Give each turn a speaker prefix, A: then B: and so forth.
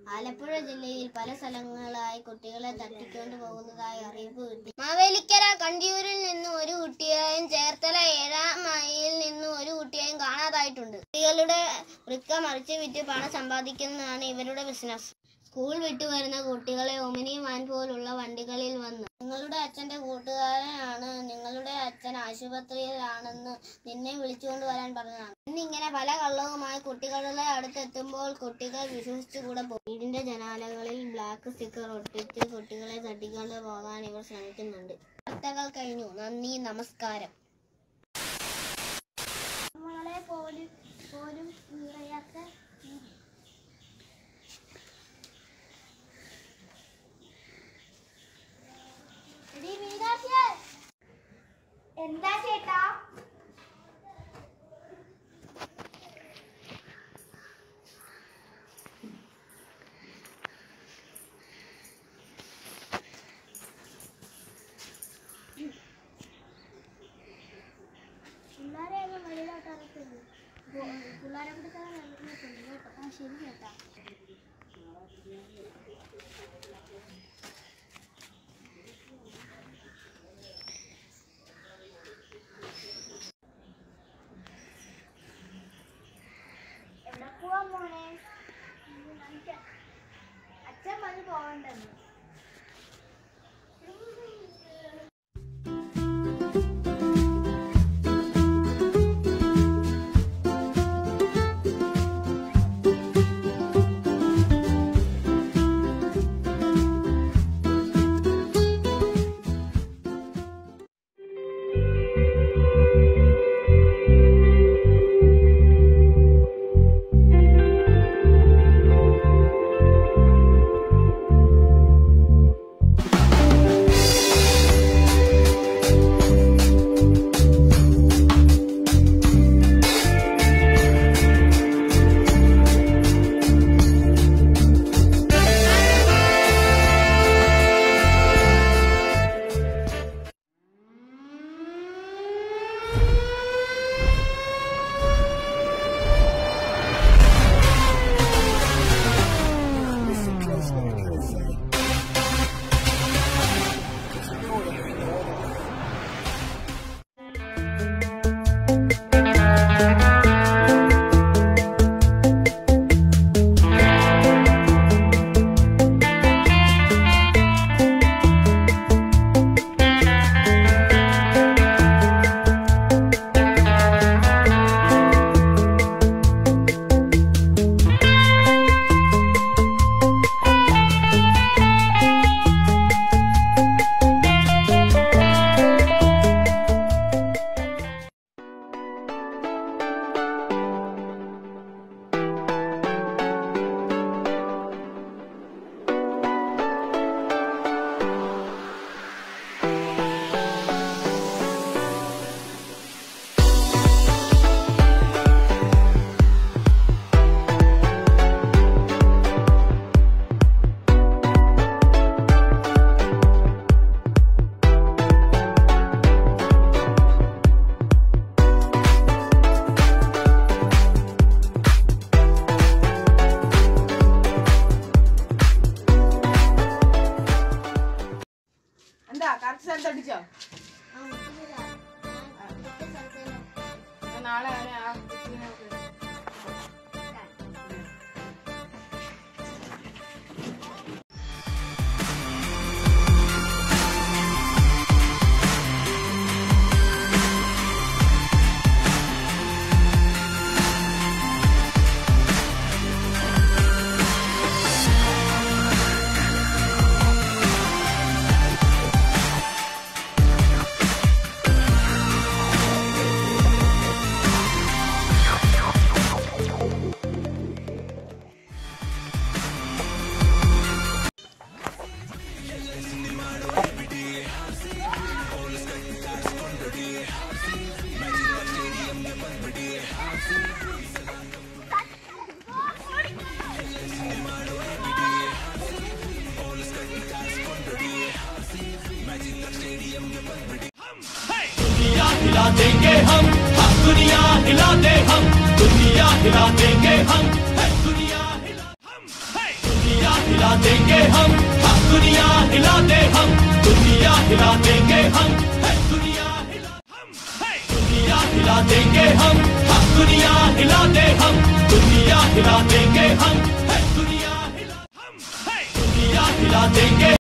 A: ആലപ്പുഴ ജില്ലയിൽ പല സ്ഥലങ്ങളായി കുട്ടികളെ തട്ടിക്കൊണ്ടു പോകുന്നതായി അറിയിപ്പ് കിട്ടി മാവേലിക്കര കണ്ടിയൂരിൽ നിന്ന് ഒരു കുട്ടിയെയും ചേർത്തല ഏഴാം മൈലിൽ നിന്ന് ഒരു കുട്ടിയെയും കാണാതായിട്ടുണ്ട് കുട്ടികളുടെ വൃക്ക മറിച്ച് വിറ്റ് പണം സമ്പാദിക്കുന്നതാണ് ഇവരുടെ ബിസിനസ് സ്കൂൾ വിട്ടു വരുന്ന കുട്ടികളെ ഒമിനി വാൻ പോലുള്ള വണ്ടികളിൽ വന്ന് നിങ്ങളുടെ അച്ഛന്റെ കൂട്ടുകാരനാണ് നിങ്ങളുടെ അച്ഛൻ ആശുപത്രിയിലാണെന്ന് നിന്നെ വിളിച്ചുകൊണ്ട് വരാൻ പറഞ്ഞതാണ് എന്നിങ്ങനെ പല കള്ളവുമായി കുട്ടികളുടെ അടുത്തെത്തുമ്പോൾ കുട്ടികൾ വിശ്വസിച്ചുകൂടെ പോകും വീടിന്റെ ജനാലകളിൽ ബ്ലാക്ക് സ്റ്റിക്കർ ഒട്ടിച്ച് കുട്ടികളെ തട്ടിക്കൊണ്ട് പോകാൻ ഇവർ ശ്രമിക്കുന്നുണ്ട് വാർത്തകൾ കഴിഞ്ഞു നന്ദി നമസ്കാരം നമ്മളെ പോലും പോലും നിറയാത്ത എന്താ ചേട്ടാ പിള്ളേരെ ഒന്ന് വെളിയിലോട്ട് ഇറക്കുന്നു പിള്ളേരെ പിടിച്ചാൽ ഇറങ്ങിയിട്ടുണ്ട് കേട്ടോ ആ ശരി ചേട്ടാ എവിടെ പോവാൻ പോണേ അച്ഛൻ പറഞ്ഞ് പോകണ്ടെന്ന്
B: എന്താ കറക്റ്റ് സ്ഥലത്ത് അടിച്ചോ
A: ആ മുട്ടില്ല ഞാൻ സ്ഥലത്തേക്ക്
B: ഞാൻ നാളെ അവനെ ആ കുട്ടീനെ ഒക്കെ
C: दुनिया हिला देंगे हम हाँ, दुनिया हिला दे हम दुनिया हिला देंगे हम है दुनिया हिला हम है दुनिया हिला देंगे हम हाँ, दुनिया हिला दे हम दुनिया हिला देंगे हम है, दुनिया हिला हम है, दुनिया हिला देंगे हम हाँ, दुनिया हिला दे हम दुनिया हिला देंगे हम है, दुनिया हिला हम है, दुनिया हिला देंगे